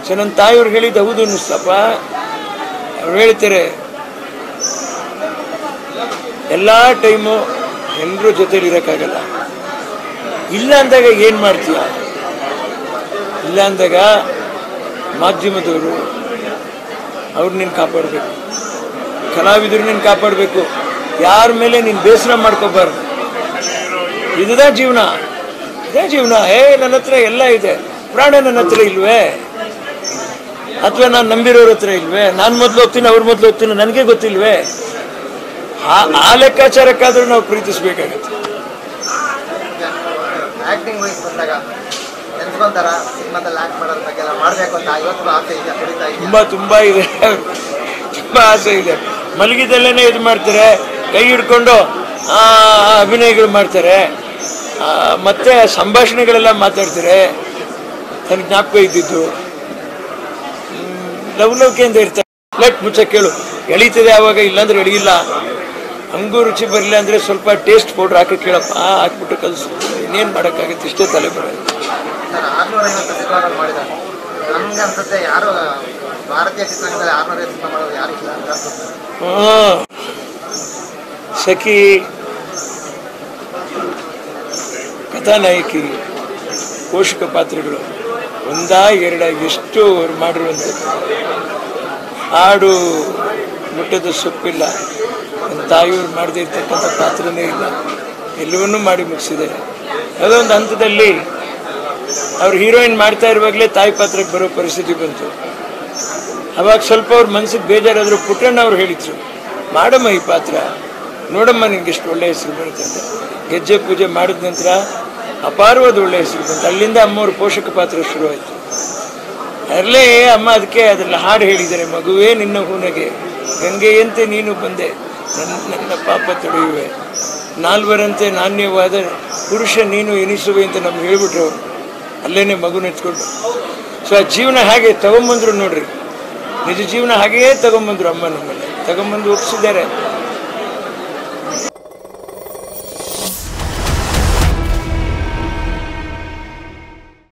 So ನನ್ನ ತಾಯಿಯವ್ರು ಹೇಳಿದ್ದು ಹೌದು ಅನ್ನಿಸ್ತಪ್ಪ ಅವ್ರು ಹೇಳ್ತಾರೆ ಎಲ್ಲ ಟೈಮು ಎಲ್ಲರ ಜೊತೆಲಿ ಇರೋಕ್ಕಾಗಲ್ಲ ಇಲ್ಲ ಅಂದಾಗ ಏನು ಮಾಡ್ತೀಯ ಇಲ್ಲ ಅಂದಾಗ ಮಾಧ್ಯಮದವರು ಅವ್ರು ನೀನು ಕಾಪಾಡಬೇಕು ಕಲಾವಿದರು ನೀನು ಕಾಪಾಡಬೇಕು ಯಾರ ಮೇಲೆ ನೀನು ಬೇಸರ ಮಾಡ್ಕೋಬಾರ್ದು ಇದುದ ಜೀವನ ಇದೇ ಜೀವನ ಏ ನನ್ನ ಹತ್ರ ಎಲ್ಲ ಇದೆ ಪ್ರಾಣ ನನ್ನ ಹತ್ರ ಇಲ್ವೇ ಅಥವಾ ನಾನು ನಂಬಿರೋರ ಹತ್ರ ಇಲ್ವೇ ನಾನು ಮೊದಲು ಹೋಗ್ತೀನಿ ಅವ್ರ ಮೊದಲು ಹೋಗ್ತೀನಿ ನನಗೆ ಗೊತ್ತಿಲ್ವೇ ಆ ಆ ಲೆಕ್ಕಾಚಾರಕ್ಕಾದ್ರೂ ನಾವು ಪ್ರೀತಿಸ್ಬೇಕಾಗತ್ತೆ ಆಕ್ಟಿಂಗ್ ವಯಸ್ಸು ಬಂದಾಗ ನೆನ್ಸ್ಕೊಂತಾರ ಸಿನಿಮಾದಲ್ಲಿ ಆಕ್ಟ್ ಮಾಡೋದ್ರ ಬಗ್ಗೆ ಎಲ್ಲ ಮಾಡ್ಬೇಕು ಅಂತ ಇವತ್ತು ಆಸೆ ಇದೆ ಕುಡಿತಾ ಇದೆಯಾ ತುಂಬ ತುಂಬ ಇದೆ ತುಂಬ ಆಸೆ ಇದೆ ಮಲಗಿದಲ್ಲೇ ಇದು ಮಾಡ್ತಾರೆ ಕೈ ಹಿಡ್ಕೊಂಡು ಆ, ಅಭಿನಯಗಳು ಮಾಡ್ತಾರೆ ಆ, ಮತ್ತೆ ಸಂಭಾಷಣೆಗಳೆಲ್ಲ ಮಾತಾಡ್ತಾರೆ ನನಗೆ ಜ್ಞಾಪಕ ಇದ್ದಿದ್ದು ಹ್ಮ್, ಲವಲವಿಕೆಯಿಂದ ಇರ್ತಾರೆ ಪ್ಲೇಟ್ ಮುಚ್ಚ ಕೇಳು ಎಳೀತದೆ ಆವಾಗ ಇಲ್ಲಾಂದ್ರೆ ಎಳೆಯಿಲ್ಲ ಹಂಗೂ ರುಚಿ ಬರಲಿಲ್ಲ ಅಂದರೆ ಸ್ವಲ್ಪ ಟೇಸ್ಟ್ ಪೌಡ್ರ್ ಹಾಕಿ ಕೇಳಪ್ಪ ಹಾಕ್ಬಿಟ್ಟು ಕಲಿಸು ಇನ್ನೇನು ಮಾಡೋಕ್ಕಾಗತ್ತೆ ಇಷ್ಟೇ ತಲೆ ಬರೋದು ಸರ್ ಆರ್ನೂರ ಐವತ್ತು ಸಿನಿಮಾಗಳು ಮಾಡಿದ್ದಾರೆ ನಮ್ಗೆ ಅನ್ಸುತ್ತೆ ಯಾರು ಭಾರತೀಯ ಚಿತ್ರರಂಗದಲ್ಲಿ ಆರ್ನೂರ ಐವತ್ತು ಸಿನಿಮಾ ಮಾಡೋದು ಯಾರು ಇಲ್ಲ ಅಂತ ಅನ್ಸುತ್ತೆ ಹ್ಮ್. ಸಖಿ ಕಥಾನಾಯಕಿ ಪೋಷಕ ಪಾತ್ರಗಳು ಒಂದ ಎರಡ ಎಷ್ಟು ಅವ್ರು ಮಾಡಿರುವಂಥದ್ದು ಹಾಡು ಮುಟ್ಟದ ಸೊಪ್ಪಿಲ್ಲ ನನ್ನ ತಾಯಿಯವ್ರು ಮಾಡದೇ ಇರ್ತಕ್ಕಂಥ ಪಾತ್ರನೇ ಇಲ್ಲ ಎಲ್ಲವನ್ನೂ ಮಾಡಿ ಮುಗಿಸಿದ್ದಾರೆ ಯಾವುದೋ ಒಂದು ಹಂತದಲ್ಲಿ ಅವ್ರು ಹೀರೋಯಿನ್ ಮಾಡ್ತಾ ಇರುವಾಗಲೇ ತಾಯಿ ಪಾತ್ರಕ್ಕೆ ಬರೋ ಪರಿಸ್ಥಿತಿ ಬಂತು ಅವಾಗ ಸ್ವಲ್ಪ ಅವ್ರ ಮನಸ್ಸಿಗೆ ಬೇಜಾರಾದ್ರು ಪುಟ್ಟಣ್ಣ ಅವ್ರು ಹೇಳಿದ್ರು ಮಾಡಮ್ಮ ಈ ಪಾತ್ರ ನೋಡಮ್ಮ ನಿಂಗೆ ಎಷ್ಟು ಒಳ್ಳೆ ಹೆಸರು ಬರುತ್ತೆ ಅಂತ ಗೆಜ್ಜೆ ಪೂಜೆ ಮಾಡಿದ ನಂತರ ಅಪಾರವಾದ ಒಳ್ಳೆ ಹೆಸರು ಬಂತು ಅಲ್ಲಿಂದ ಅಮ್ಮವ್ರ ಪೋಷಕ ಪಾತ್ರ ಶುರುವಾಯಿತು ಅಲ್ಲೇ ಅಮ್ಮ ಅದಕ್ಕೆ ಅದ್ರಲ್ಲಿ ಹಾಡು ಹೇಳಿದ್ದಾರೆ ಮಗುವೇ ನಿನ್ನ ಹೂನಗೆ ಗಂಗೆಯಂತೆ ನೀನು ಬಂದೆ ನನ್ನ ನನ್ನ ಪಾಪ ತೊಳೆಯುವೆ ನಾಲ್ವರಂತೆ ನಾಣ್ಯವಾದ ಪುರುಷ ನೀನು ಎನಿಸುವೆ ಅಂತ ನಮ್ಗೆ ಹೇಳ್ಬಿಟ್ರು ಅವರು ಅಲ್ಲೇನೆ ಮಗು ನೆಚ್ಕೊಂಡು ಸೊ ಆ ಜೀವನ ಹಾಗೆ ತಗೊಂಬಂದ್ರು ನೋಡ್ರಿ ನಿಜ ಜೀವನ ಹಾಗೆಯೇ ತಗೊಂಬಂದ್ರು ಅಮ್ಮ ನಮ್ಮಲ್ಲಿ ತಗೊಂಬಂದು ಒಪ್ಸಿದ್ದಾರೆ